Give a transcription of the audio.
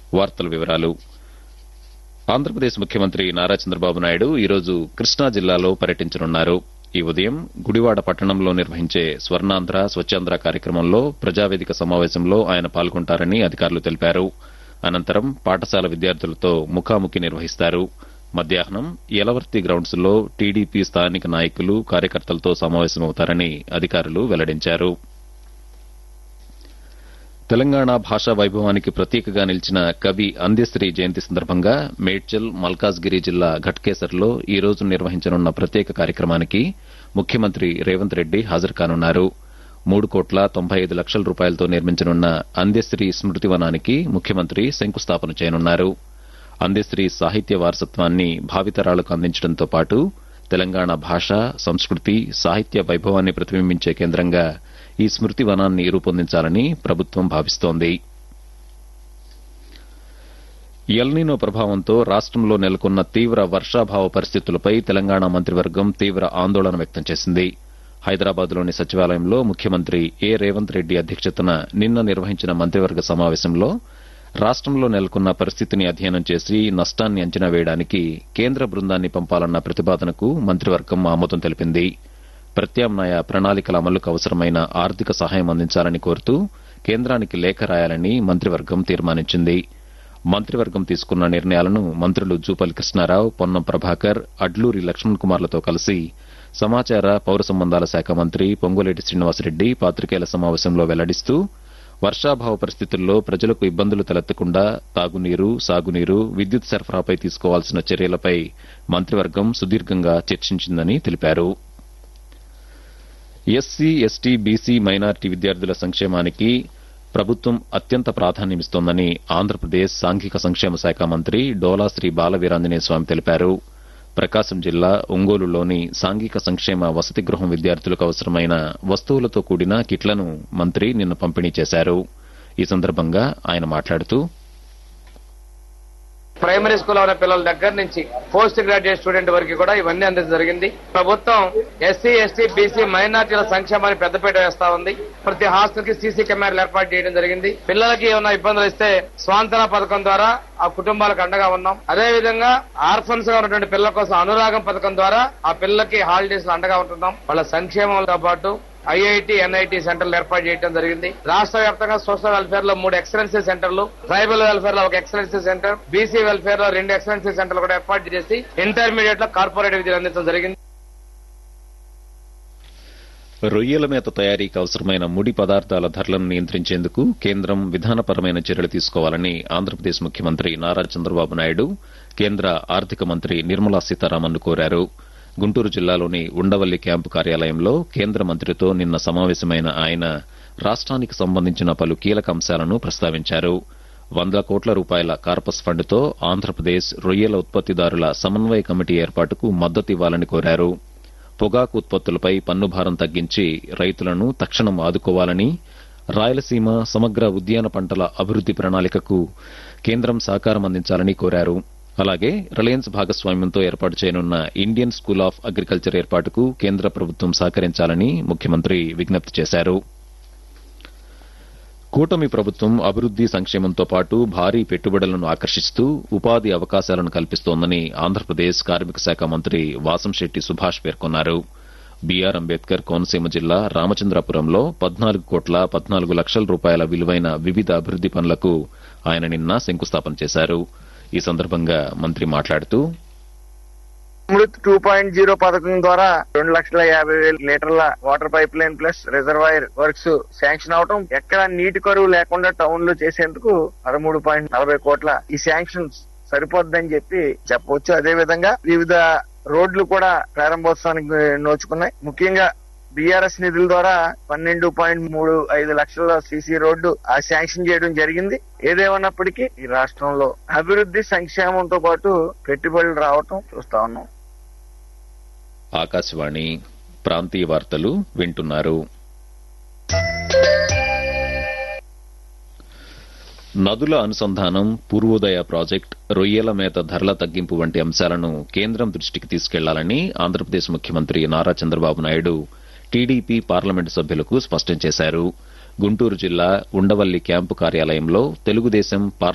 వార్తల వివరాలు ఆంధ్రప్రదేశ్ ముఖ్యమంత్రి నారా చంద్రబాబు నాయుడు ఈరోజు కృష్ణా జిల్లాలో పర్యటించనున్నారు ఈ ఉదయం గుడివాడ పట్టణంలో నిర్వహించే స్వర్ణాంధ్ర స్వచ్ఛాంధ్ర కార్యక్రమంలో ప్రజావేదిక సమావేశంలో ఆయన పాల్గొంటారని అధికారులు తెలిపారు అనంతరం పాఠశాల విద్యార్థులతో ముఖాముఖి నిర్వహిస్తారు మధ్యాహ్నం యలవర్తి గ్రౌండ్స్ లో టీడీపీ స్థానిక నాయకులు కార్యకర్తలతో సమావేశమవుతారని అధికారులు వెల్లడించారు తెలంగాణ భాషా వైభవానికి ప్రతీకగా నిలిచిన కవి అంద్యశ్రీ జయంతి సందర్భంగా మేడ్చల్ మల్కాజ్గిరి జిల్లా ఘట్కేసర్లో ఈ రోజు నిర్వహించనున్న ప్రత్యేక కార్యక్రమానికి ముఖ్యమంత్రి రేవంత్ రెడ్డి హాజరు కానున్నారు మూడు కోట్ల తొంభై ఐదు లక్షల రూపాయలతో నిర్మించనున్న అంద్యశ్రీ స్మృతివనానికి ముఖ్యమంత్రి శంకుస్థాపన చేయనున్నారు అంద్యశ్రీ సాహిత్య వారసత్వాన్ని భావితరాలకు అందించడంతో పాటు తెలంగాణ భాష సంస్కృతి సాహిత్య వైభవాన్ని ప్రతిబింబించే కేంద్రంగా ఈ స్మృతి వనాన్ని రూపొందించాలని ప్రభుత్వం భావిస్తోంది ఎల్నినో ప్రభావంతో రాష్టంలో నెలకొన్న తీవ్ర వర్షాభావ పరిస్థితులపై తెలంగాణ మంత్రివర్గం తీవ్ర ఆందోళన వ్యక్తం చేసింది హైదరాబాద్లోని సచివాలయంలో ముఖ్యమంత్రి ఏ రేవంత్ రెడ్డి అధ్యక్షతన నిన్న నిర్వహించిన మంత్రివర్గ సమావేశంలో రాష్టంలో నెలకొన్న పరిస్థితిని అధ్యయనం చేసి నష్టాన్ని అంచనా వేయడానికి కేంద్ర బృందాన్ని పంపాలన్న ప్రతిపాదనకు మంత్రివర్గం ఆమోదం తెలిపింది ప్రత్యామ్నాయ ప్రణాళికల అమలుకు అవసరమైన ఆర్థిక సహాయం అందించాలని కోరుతూ కేంద్రానికి లేఖ రాయాలని మంత్రివర్గం తీర్మానించింది మంత్రివర్గం తీసుకున్న నిర్ణయాలను మంత్రులు జూపల్లి కృష్ణారావు పొన్నం ప్రభాకర్ అడ్లూరి లక్ష్మణ్ కుమార్లతో కలిసి సమాచార పౌర సంబంధాల శాఖ మంత్రి పొంగులేటి శ్రీనివాసరెడ్డి పాత్రికేయుల సమావేశంలో వెల్లడిస్తూ వర్షాభావ పరిస్థితుల్లో ప్రజలకు ఇబ్బందులు తలెత్తకుండా తాగునీరు సాగునీరు విద్యుత్ సరఫరాపై తీసుకోవాల్సిన చర్యలపై మంత్రివర్గం సుదీర్ఘంగా చర్చించిందని తెలిపారు ఎస్సీ ఎస్టీ బీసీ మైనార్టీ విద్యార్థుల సంక్షేమానికి ప్రభుత్వం అత్యంత ప్రాధాన్యమిస్తోందని ఆంధ్రప్రదేశ్ సాంఘిక సంక్షేమ శాఖ మంత్రి డోలా శ్రీ బాలవీరాంజనేయ స్వామి తెలిపారు ప్రకాశం జిల్లా ఒంగోలులోని సాంఘిక సంక్షేమ వసతి గృహం విద్యార్థులకు అవసరమైన వస్తువులతో కూడిన కిట్లను మంత్రి నిన్న పంపిణీ చేశారు ఈ సందర్భంగా ఆయన మాట్లాడుతూ ప్రైమరీ స్కూల్ ఉన్న పిల్లల దగ్గర నుంచి పోస్ట్ గ్రాడ్యుయేట్ స్టూడెంట్ వరకు కూడా ఇవన్నీ అందించడం జరిగింది ప్రభుత్వం ఎస్సీ ఎస్టీ బీసీ మైనార్టీల సంక్షేమాన్ని పెద్దపీట వేస్తా ఉంది ప్రతి హాస్టల్ కి సీసీ కెమెరాలు ఏర్పాటు చేయడం జరిగింది పిల్లలకి ఏమైనా ఇబ్బందులు ఇస్తే స్వాంతన పథకం ద్వారా ఆ కుటుంబాలకు అండగా ఉన్నాం అదే విధంగా ఆర్ఫన్స్ గా ఉన్నటువంటి పిల్లల కోసం అనురాగం పథకం ద్వారా ఆ పిల్లలకి హాలిడేస్ లో అండగా ఉంటున్నాం వాళ్ళ సంక్షేమంతో పాటు ఐఐటి ఎన్ఐటి సెంటర్లు ఏర్పాటు చేయడం జరిగింది రాష్ట్ర వ్యాప్తంగా సోషల్ వెల్ఫేర్ లో మూడు ఎక్సలెన్సీ సెంటర్లు ట్రైబల్ వెల్ఫేర్ లో ఒక ఎక్సలెన్సీ సెంటర్ బీసీ వెల్ఫేర్ లో రెండు ఎక్సలెన్సీ సెంటర్లు కూడా ఏర్పాటు చేసి ఇంటర్మీడియట్ లో కార్పొరేట్ విద్యలు అందించడం జరిగింది రొయ్యల మేత తయారీకి అవసరమైన ముడి పదార్థాల ధరలను నియంత్రించేందుకు కేంద్రం విధానపరమైన చర్యలు తీసుకోవాలని ఆంధ్రప్రదేశ్ ముఖ్యమంత్రి నారా చంద్రబాబు నాయుడు కేంద్ర ఆర్థిక మంత్రి నిర్మలా సీతారామన్ కోరారు గుంటూరు జిల్లాలోని ఉండవల్లి క్యాంపు కార్యాలయంలో కేంద్ర మంత్రితో నిన్న సమావేశమైన ఆయన రాష్ట్రానికి సంబంధించిన పలు కీలక అంశాలను ప్రస్తావించారు వంద కోట్ల రూపాయల కార్పస్ ఫండ్తో ఆంధ్రప్రదేశ్ రొయ్యల ఉత్పత్తిదారుల సమన్వయ కమిటీ ఏర్పాటుకు మద్దతు ఇవ్వాలని కోరారు పొగాకు ఉత్పత్తులపై పన్ను భారం తగ్గించి రైతులను తక్షణం ఆదుకోవాలని రాయలసీమ సమగ్ర ఉద్యాన పంటల అభివృద్ది ప్రణాళికకు కేంద్రం సహకారం అందించాలని కోరారు అలాగే రిలయన్స్ భాగస్వామ్యంతో ఏర్పాటు చేయనున్న ఇండియన్ స్కూల్ ఆఫ్ అగ్రికల్చర్ ఏర్పాటుకు కేంద్ర ప్రభుత్వం సహకరించాలని ముఖ్యమంత్రి విజ్ఞప్తి చేశారు కూటమి ప్రభుత్వం అభివృద్ది సంక్షేమంతో పాటు భారీ పెట్టుబడులను ఆకర్షిస్తూ ఉపాధి అవకాశాలను కల్పిస్తోందని ఆంధ్రప్రదేశ్ కార్మిక శాఖ మంత్రి వాసంశెట్టి సుభాష్ పేర్కొన్నారు బీఆర్ అంబేద్కర్ కోనసీమ జిల్లా రామచంద్రపురంలో పద్నాలుగు కోట్ల పద్నాలుగు లక్షల రూపాయల విలువైన వివిధ అభివృద్ది పనులకు ఆయన నిన్న శంకుస్థాపన చేశారు ఈ సందర్భంగా మంత్రి మాట్లాడుతూ అమృత్ టూ పాయింట్ జీరో పథకం ద్వారా రెండు లక్షల యాభై వేల లీటర్ల water pipeline plus reservoir works sanction అవటం ఎక్కడ నీటి కరువు లేకుండా టౌన్ లో చేసేందుకు పదమూడు పాయింట్ నలభై కోట్ల ఈ శాంక్షన్స్ సరిపోద్దని చెప్పి చెప్పవచ్చు అదే విధంగా వివిధ రోడ్లు కూడా ప్రారంభోత్సవానికి నోచుకున్నాయి ముఖ్యంగా బీఆర్ఎస్ నిధుల ద్వారా పన్నెండు పాయింట్ మూడు ఐదు లక్షల సీసీ రోడ్డు ఆ శాంక్షన్ చేయడం జరిగింది ఏదేమన్నప్పటికీ ఈ రాష్ట్రంలో అభివృద్ధి సంక్షేమంతో పాటు పెట్టుబడులు రావటం చూస్తా ఉన్నాం ఆకాశవాణి ప్రాంతీయ వార్తలు వింటున్నారు నదుల అనుసంధానం పూర్వోదయ ప్రాజెక్ట్ రొయ్యల మేత ధరల తగ్గింపు వంటి అంశాలను కేంద్రం దృష్టికి తీసుకెళ్లాలని ఆంధ్రప్రదేశ్ ముఖ్యమంత్రి నారా చంద్రబాబు నాయుడు టీడీపీ పార్లమెంటు సభ్యులకు స్పష్టం చేశారు గుంటూరు జిల్లా ఉండవల్లి క్యాంపు కార్యాలయంలో తెలుగుదేశం